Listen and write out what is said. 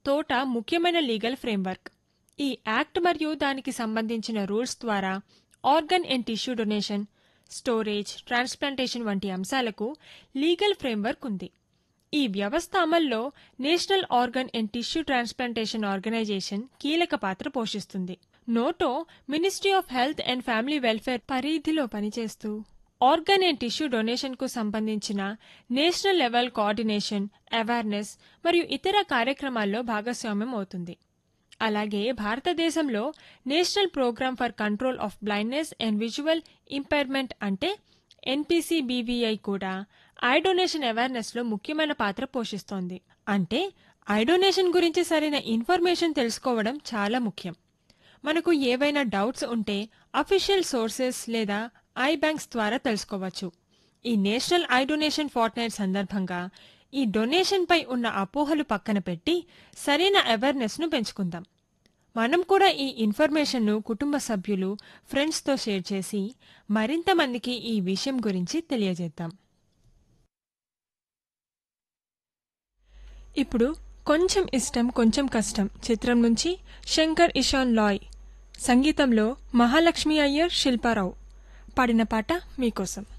తోట ముఖ్యమైన legal framework ఈ యాక్ట్ మరియు దానికి సంబంధించిన రూల్స్ ద్వారా organ and tissue donation storage transplantation వంటి అంశాలకు లీగల్ ఫ్రేమ్వర్క్ ఉంది ఈ వ్యవస్థ అమల్లో national organ and tissue transplantation organisation కీలక పాత్ర పోషిస్తుంది NOTTO ministry of health and family welfare పరిధిలో పనిచేస్తూ ఆర్గన్ అండ్ టిష్యూ డొనేషన్కు సంబంధించిన నేషనల్ లెవెల్ కోఆర్డినేషన్ అవేర్నెస్ మరియు ఇతర కార్యక్రమాల్లో భాగస్వామ్యం అవుతుంది అలాగే భారతదేశంలో national programme for control of blindness and visual impairment అంటే ఎన్పిసిబివిఐ కూడా ఐ డొనేషన్ అవేర్నెస్లో ముఖ్యమైన పాత్ర పోషిస్తోంది అంటే ఐ డొనేషన్ గురించి సరైన ఇన్ఫర్మేషన్ తెలుసుకోవడం చాలా ముఖ్యం మనకు ఏవైనా డౌట్స్ ఉంటే అఫీషియల్ సోర్సెస్ లేదా ఐ బ్యాంక్స్ ద్వారా తెలుసుకోవచ్చు ఈ నేషనల్ ఐ డొనేషన్ ఫార్ట్నైట్ సందర్భంగా ఈ డొనేషన్ పై ఉన్న అపోహలు పక్కన పెట్టి సరైన అవేర్నెస్ను పెంచుకుందాం మనం కూడా ఈ ఇన్ఫర్మేషన్ను కుటుంబ సభ్యులు ఫ్రెండ్స్తో షేర్ చేసి మరింత మందికి ఈ విషయం గురించి తెలియజేద్దాం ఇప్పుడు కొంచెం ఇష్టం కొంచెం కష్టం చిత్రం నుంచి శంకర్ ఇషాన్ లాయ్ సంగీతంలో మహాలక్ష్మి అయ్యర్ శిల్పారావు పాడిన పాట మీకోసం